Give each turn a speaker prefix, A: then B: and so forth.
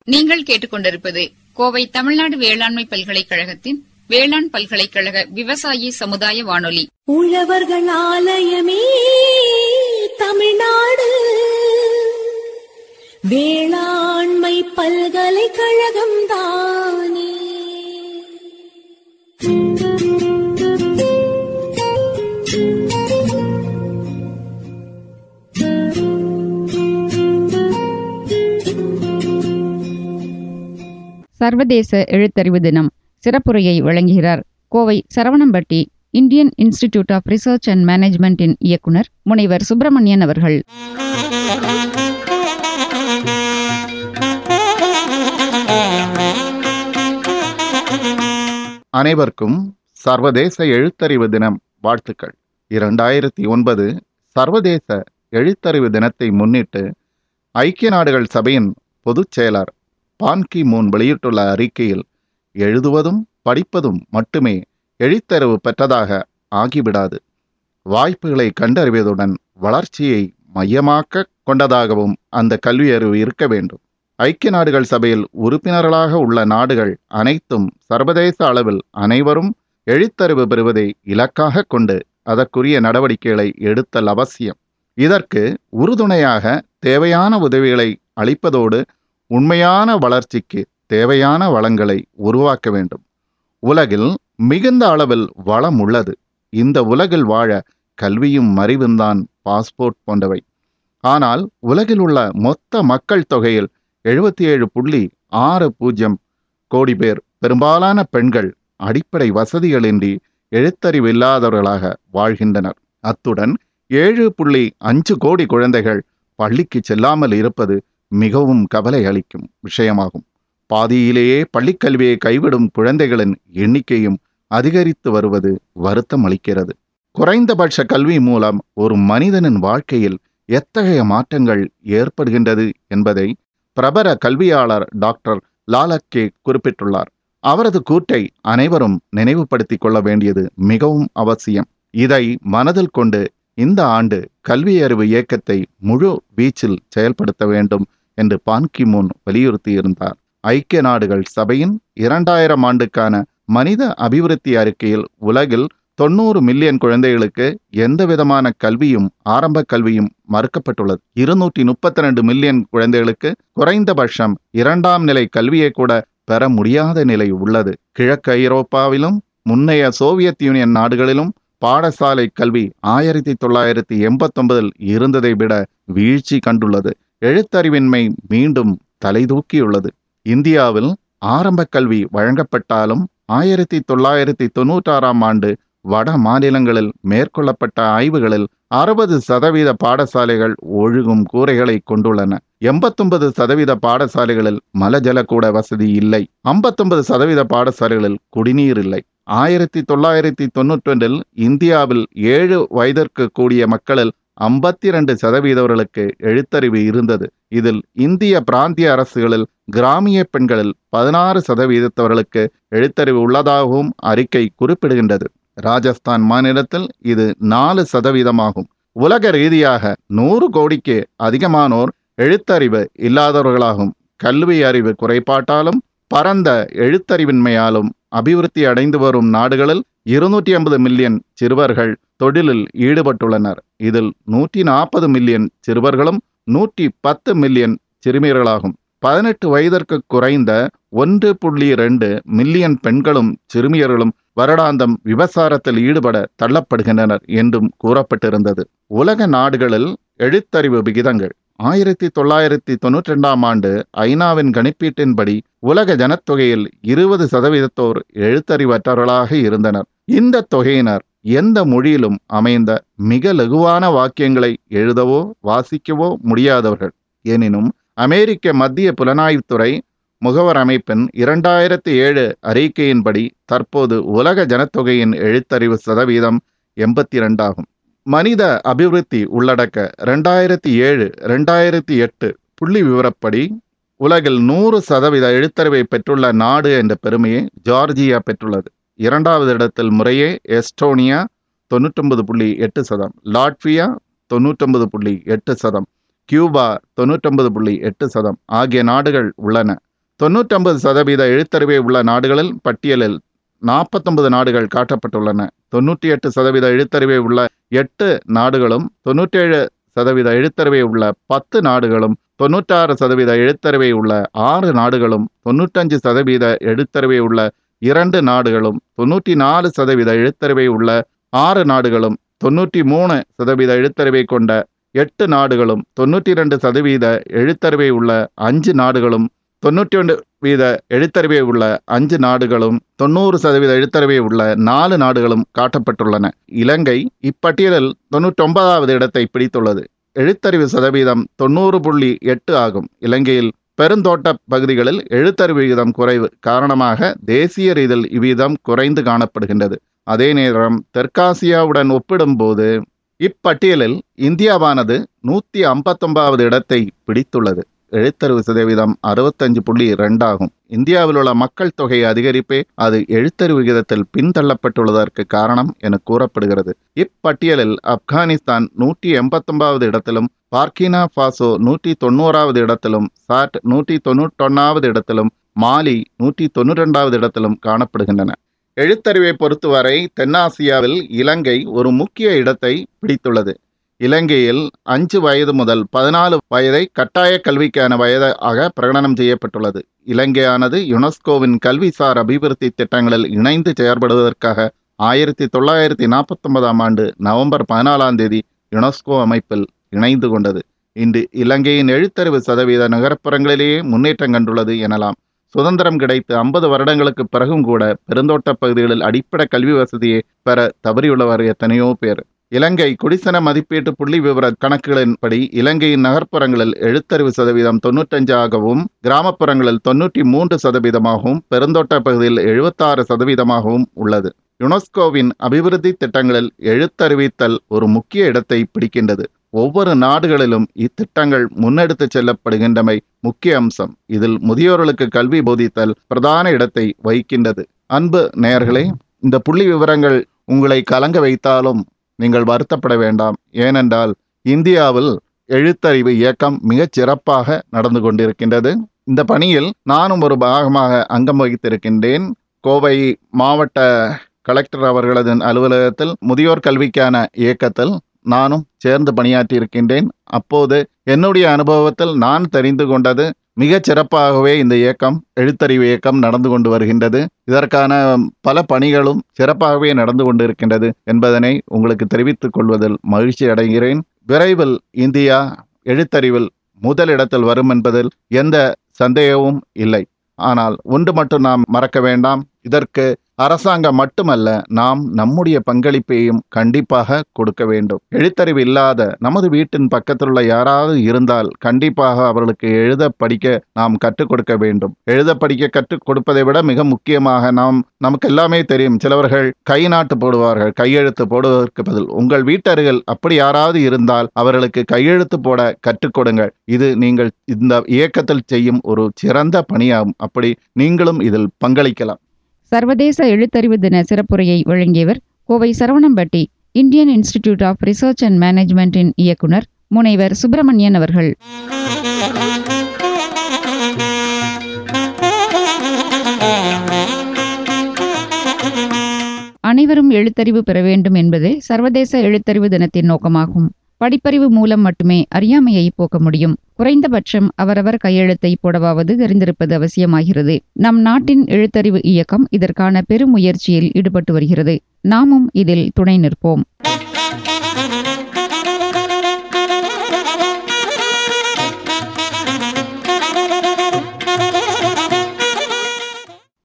A: நீங்கள் கேட்டுக்கொண்டிருப்பது கோவை தமிழ்நாடு வேளாண்மை பல்கலைக்கழகத்தின் வேளாண் பல்கலைக்கழக விவசாயி சமுதாய வானொலி
B: உழவர்கள் ஆலயமே தமிழ்நாடு வேளாண்மை பல்கலைக்கழகம் தானே
C: சர்வதேச எழுத்தறிவு தினம் சிறப்புரையை வழங்குகிறார் Kovai Saravanampatti Indian Institute of Research and மேனேஜ்மெண்டின் இயக்குனர் முனைவர் சுப்பிரமணியன் அவர்கள்
D: அனைவருக்கும் சர்வதேச எழுத்தறிவு தினம் வாழ்த்துக்கள் இரண்டாயிரத்தி ஒன்பது சர்வதேச எழுத்தறிவு தினத்தை முன்னிட்டு ஐக்கிய நாடுகள் சபையின் பொதுச் செயலர் பான் கி மூன் வெளியிட்டுள்ள அறிக்கையில் எழுதுவதும் படிப்பதும் மட்டுமே எழுத்தறிவு பெற்றதாக ஆகிவிடாது வாய்ப்புகளை கண்டறிவதுடன் வளர்ச்சியை மையமாக்க கொண்டதாகவும் அந்த கல்வியறிவு இருக்க வேண்டும் ஐக்கிய நாடுகள் சபையில் உறுப்பினர்களாக உள்ள நாடுகள் அனைத்தும் சர்வதேச அளவில் அனைவரும் எழுத்தறிவு பெறுவதை இலக்காக கொண்டு அதற்குரிய நடவடிக்கைகளை எடுத்தல் அவசியம் இதற்கு உறுதுணையாக தேவையான உதவிகளை அளிப்பதோடு உண்மையான வளர்ச்சிக்கு தேவையான வளங்களை உருவாக்க வேண்டும் உலகில் மிகுந்த அளவில் வளம் உள்ளது இந்த உலகில் வாழ கல்வியும் அறிவும்தான் பாஸ்போர்ட் போன்றவை ஆனால் உலகில் உள்ள மொத்த மக்கள் தொகையில் எழுபத்தி ஏழு புள்ளி ஆறு பூஜ்ஜியம் கோடி பேர் பெரும்பாலான பெண்கள் அடிப்படை வசதிகளின்றி எழுத்தறிவு இல்லாதவர்களாக வாழ்கின்றனர் அத்துடன் ஏழு புள்ளி அஞ்சு கோடி குழந்தைகள் பள்ளிக்கு செல்லாமல் இருப்பது மிகவும் கவலை அளிக்கும் விஷயமாகும் பாதியிலேயே பள்ளிக்கல்வியை கைவிடும் குழந்தைகளின் எண்ணிக்கையும் அதிகரித்து வருவது வருத்தம் அளிக்கிறது குறைந்தபட்ச கல்வி மூலம் ஒரு மனிதனின் வாழ்க்கையில் எத்தகைய மாற்றங்கள் ஏற்படுகின்றது என்பதை பிரபல கல்வியாளர் டாக்டர் லாலக்கே குறிப்பிட்டுள்ளார் அவரது கூற்றை அனைவரும் நினைவுபடுத்திக் கொள்ள வேண்டியது மிகவும் அவசியம் இதை மனதில் கொண்டு இந்த ஆண்டு கல்வி அறிவு இயக்கத்தை முழு வீச்சில் செயல்படுத்த வேண்டும் என்று பான்கி மூன் வலியுறுத்தியிருந்தார் ஐக்கிய நாடுகள் சபையின் இரண்டாயிரம் ஆண்டுக்கான மனித அபிவிருத்தி அறிக்கையில் உலகில் தொண்ணூறு மில்லியன் குழந்தைகளுக்கு எந்த விதமான கல்வியும் ஆரம்ப கல்வியும் மறுக்கப்பட்டுள்ளது இருநூற்றி முப்பத்தி ரெண்டு மில்லியன் குழந்தைகளுக்கு குறைந்தபட்சம் இரண்டாம் நிலை கல்வியை கூட பெற முடியாத நிலை உள்ளது கிழக்கு ஐரோப்பாவிலும் முன்னைய சோவியத் யூனியன் நாடுகளிலும் பாடசாலை கல்வி ஆயிரத்தி தொள்ளாயிரத்தி எண்பத்தொன்பதில் இருந்ததை விட வீழ்ச்சி கண்டுள்ளது எழுத்தறிவின்மை மீண்டும் தலைதூக்கியுள்ளது இந்தியாவில் ஆரம்ப கல்வி வழங்கப்பட்டாலும் ஆயிரத்தி தொள்ளாயிரத்தி தொன்னூற்றாறாம் ஆண்டு வட மாநிலங்களில் மேற்கொள்ளப்பட்ட ஆய்வுகளில் அறுபது சதவீத பாடசாலைகள் ஒழுகும் கூரைகளை கொண்டுள்ளன எண்பத்தொன்பது சதவீத பாடசாலைகளில் மலஜல கூட வசதி இல்லை ஐம்பத்தொன்பது சதவீத பாடசாலைகளில் குடிநீர் இல்லை ஆயிரத்தி தொள்ளாயிரத்தி தொன்னூற்றொன்றில் இந்தியாவில் ஏழு வயதிற்கு கூடிய மக்களில் ஐம்பத்தி இரண்டு சதவீதவர்களுக்கு எழுத்தறிவு இருந்தது இதில் இந்திய பிராந்திய அரசுகளில் கிராமிய பெண்களில் பதினாறு சதவீதத்தவர்களுக்கு எழுத்தறிவு உள்ளதாகவும் அறிக்கை குறிப்பிடுகின்றது ராஜஸ்தான் மாநிலத்தில் இது நாலு சதவீதமாகும் உலக ரீதியாக நூறு கோடிக்கு அதிகமானோர் எழுத்தறிவு இல்லாதவர்களாகும் கல்வி அறிவு குறைபாட்டாலும் பரந்த எழுத்தறிவின்மையாலும் அபிவிருத்தி அடைந்து வரும் நாடுகளில் இருநூற்றி ஐம்பது மில்லியன் சிறுவர்கள் தொழிலில் ஈடுபட்டுள்ளனர் இதில் நூற்றி நாற்பது மில்லியன் சிறுவர்களும் நூற்றி பத்து மில்லியன் சிறுமியர்களாகும் பதினெட்டு வயதிற்கு குறைந்த ஒன்று புள்ளி ரெண்டு மில்லியன் பெண்களும் சிறுமியர்களும் வருடாந்தம் விபசாரத்தில் ஈடுபட தள்ளப்படுகின்றனர் என்றும் கூறப்பட்டிருந்தது உலக நாடுகளில் எழுத்தறிவு விகிதங்கள் ஆயிரத்தி தொள்ளாயிரத்தி தொன்னூற்றி ரெண்டாம் ஆண்டு ஐநாவின் கணிப்பீட்டின்படி உலக ஜனத்தொகையில் இருபது சதவீதத்தோர் எழுத்தறிவற்றவர்களாக இருந்தனர் இந்த தொகையினர் எந்த மொழியிலும் அமைந்த மிக லகுவான வாக்கியங்களை எழுதவோ வாசிக்கவோ முடியாதவர்கள் எனினும் அமெரிக்க மத்திய புலனாய்வுத்துறை முகவர் அமைப்பின் இரண்டாயிரத்தி ஏழு அறிக்கையின்படி தற்போது உலக ஜனத்தொகையின் எழுத்தறிவு சதவீதம் எண்பத்தி இரண்டாகும் மனித அபிவிருத்தி உள்ளடக்க ரெண்டாயிரத்தி ஏழு ரெண்டாயிரத்தி எட்டு புள்ளி விவரப்படி உலகில் நூறு சதவீத எழுத்தறிவை பெற்றுள்ள நாடு என்ற பெருமையை ஜார்ஜியா பெற்றுள்ளது இரண்டாவது இடத்தில் முறையே எஸ்டோனியா தொண்ணூற்றொன்பது புள்ளி எட்டு சதம் லாட்வியா தொண்ணூற்றொன்பது புள்ளி எட்டு சதம் கியூபா தொண்ணூற்றொன்பது புள்ளி எட்டு சதம் ஆகிய நாடுகள் உள்ளன தொண்ணூற்றொன்பது சதவீத எழுத்தறிவை உள்ள நாடுகளில் பட்டியலில் நாற்பத்தொன்பது நாடுகள் காட்டப்பட்டுள்ளன தொண்ணூற்றி எட்டு சதவீத எழுத்தறிவை உள்ள எட்டு நாடுகளும் தொண்ணூற்றேழு சதவீத எழுத்தறிவை உள்ள பத்து நாடுகளும் தொண்ணூற்றாறு சதவீத எழுத்தறிவை உள்ள ஆறு நாடுகளும் தொண்ணூற்றஞ்சு சதவீத எழுத்தறிவை உள்ள இரண்டு நாடுகளும் தொண்ணூற்றி நாலு சதவீத எழுத்தறிவை உள்ள ஆறு நாடுகளும் தொண்ணூற்றி மூணு சதவீத எழுத்தறிவை கொண்ட எட்டு நாடுகளும் தொண்ணூற்றி ரெண்டு சதவீத எழுத்தறிவை உள்ள அஞ்சு நாடுகளும் தொண்ணூற்றி ஒன்று வீத எழுத்தறிவை உள்ள அஞ்சு நாடுகளும் தொண்ணூறு சதவீத எழுத்தறிவை உள்ள நாலு நாடுகளும் காட்டப்பட்டுள்ளன இலங்கை இப்பட்டியலில் தொண்ணூற்றொன்பதாவது இடத்தை பிடித்துள்ளது எழுத்தறிவு சதவீதம் தொண்ணூறு புள்ளி எட்டு ஆகும் இலங்கையில் பெருந்தோட்ட பகுதிகளில் எழுத்தறிவு விகிதம் குறைவு காரணமாக தேசிய ரீதியில் இவ்விதம் குறைந்து காணப்படுகின்றது அதே நேரம் தெற்காசியாவுடன் ஒப்பிடும்போது இப்பட்டியலில் இந்தியாவானது நூற்றி ஐம்பத்தொன்பதாவது இடத்தை பிடித்துள்ளது எழுத்தறிவு சதவீதம் அறுபத்தஞ்சு புள்ளி ரெண்டாகும் இந்தியாவில் உள்ள மக்கள் தொகை அதிகரிப்பே அது எழுத்தறிவு விகிதத்தில் பின்தள்ளப்பட்டுள்ளதற்கு காரணம் என கூறப்படுகிறது இப்பட்டியலில் ஆப்கானிஸ்தான் நூற்றி எண்பத்தொன்பதாவது இடத்திலும் பார்க்கினா பாசோ நூற்றி தொண்ணூறாவது இடத்திலும் சாட் நூற்றி தொண்ணூற்றொன்னாவது இடத்திலும் மாலி நூற்றி தொண்ணூற்றி ரெண்டாவது இடத்திலும் காணப்படுகின்றன எழுத்தறிவை பொறுத்தவரை தென்னாசியாவில் இலங்கை ஒரு முக்கிய இடத்தை பிடித்துள்ளது இலங்கையில் அஞ்சு வயது முதல் பதினாலு வயதை கட்டாய கல்விக்கான வயதாக பிரகடனம் செய்யப்பட்டுள்ளது இலங்கையானது யுனெஸ்கோவின் கல்விசார் அபிவிருத்தி திட்டங்களில் இணைந்து செயற்படுவதற்காக ஆயிரத்தி தொள்ளாயிரத்தி நாற்பத்தொன்பதாம் ஆண்டு நவம்பர் பதினாலாம் தேதி யுனெஸ்கோ அமைப்பில் இணைந்து கொண்டது இன்று இலங்கையின் எழுத்தறிவு சதவீத நகரப்புறங்களிலேயே முன்னேற்றம் கண்டுள்ளது எனலாம் சுதந்திரம் கிடைத்து ஐம்பது வருடங்களுக்கு பிறகும் கூட பெருந்தோட்ட பகுதிகளில் அடிப்படை கல்வி வசதியை பெற தவறியுள்ளவர் எத்தனையோ பேர் இலங்கை குடிசன மதிப்பீட்டு புள்ளி விவர கணக்குகளின்படி இலங்கையின் நகர்ப்புறங்களில் எழுத்தறிவு சதவீதம் தொன்னூற்றஞ்சாகவும் கிராமப்புறங்களில் தொன்னூற்றி மூன்று சதவீதமாகவும் பெருந்தோட்ட பகுதியில் எழுபத்தாறு சதவீதமாகவும் உள்ளது யுனெஸ்கோவின் அபிவிருத்தி திட்டங்களில் எழுத்தறிவித்தல் ஒரு முக்கிய இடத்தை பிடிக்கின்றது ஒவ்வொரு நாடுகளிலும் இத்திட்டங்கள் முன்னெடுத்து செல்லப்படுகின்றமை முக்கிய அம்சம் இதில் முதியோர்களுக்கு கல்வி போதித்தல் பிரதான இடத்தை வகிக்கின்றது அன்பு நேயர்களே இந்த புள்ளி விவரங்கள் உங்களை கலங்க வைத்தாலும் நீங்கள் வருத்தப்பட வேண்டாம் ஏனென்றால் இந்தியாவில் எழுத்தறிவு இயக்கம் மிகச் சிறப்பாக நடந்து கொண்டிருக்கின்றது இந்த பணியில் நானும் ஒரு பாகமாக அங்கம் வகித்திருக்கின்றேன் கோவை மாவட்ட கலெக்டர் அவர்களது அலுவலகத்தில் முதியோர் கல்விக்கான இயக்கத்தில் நானும் சேர்ந்து பணியாற்றியிருக்கின்றேன் அப்போது என்னுடைய அனுபவத்தில் நான் தெரிந்து கொண்டது மிகச் சிறப்பாகவே இந்த இயக்கம் எழுத்தறிவு இயக்கம் நடந்து கொண்டு வருகின்றது இதற்கான பல பணிகளும் சிறப்பாகவே நடந்து கொண்டிருக்கின்றது என்பதனை உங்களுக்கு தெரிவித்துக் கொள்வதில் மகிழ்ச்சி அடைகிறேன் விரைவில் இந்தியா எழுத்தறிவில் முதலிடத்தில் வரும் என்பதில் எந்த சந்தேகமும் இல்லை ஆனால் ஒன்று மட்டும் நாம் மறக்க வேண்டாம் இதற்கு அரசாங்கம் மட்டுமல்ல நாம் நம்முடைய பங்களிப்பையும் கண்டிப்பாக கொடுக்க வேண்டும் எழுத்தறிவு இல்லாத நமது வீட்டின் பக்கத்தில் உள்ள யாராவது இருந்தால் கண்டிப்பாக அவர்களுக்கு எழுத படிக்க நாம் கற்றுக் கொடுக்க வேண்டும் எழுத படிக்க கற்றுக் கொடுப்பதை விட மிக முக்கியமாக நாம் நமக்கு எல்லாமே தெரியும் சிலவர்கள் கை நாட்டு போடுவார்கள் கையெழுத்து போடுவதற்கு பதில் உங்கள் வீட்டருகில் அப்படி யாராவது இருந்தால் அவர்களுக்கு கையெழுத்து போட கற்றுக் கொடுங்கள் இது நீங்கள் இந்த இயக்கத்தில் செய்யும் ஒரு சிறந்த பணியாகும் அப்படி நீங்களும் இதில் பங்களிக்கலாம்
C: சர்வதேச எழுத்தறிவு தின சிறப்புரையை வழங்கியவர் Kovai Saravanampatti Indian Institute of Research and மேனேஜ்மெண்டின் இயக்குனர் முனைவர் சுப்பிரமணியன் அவர்கள் அனைவரும் எழுத்தறிவு பெற வேண்டும் என்பது சர்வதேச எழுத்தறிவு தினத்தின் நோக்கமாகும் படிப்பறிவு மூலம் மட்டுமே அறியாமையை போக்க முடியும் குறைந்தபட்சம் அவரவர் கையெழுத்தை போடவாவது தெரிந்திருப்பது அவசியமாகிறது நம் நாட்டின் எழுத்தறிவு இயக்கம் இதற்கான பெருமுயற்சியில் ஈடுபட்டு வருகிறது நாமும் இதில் துணை நிற்போம்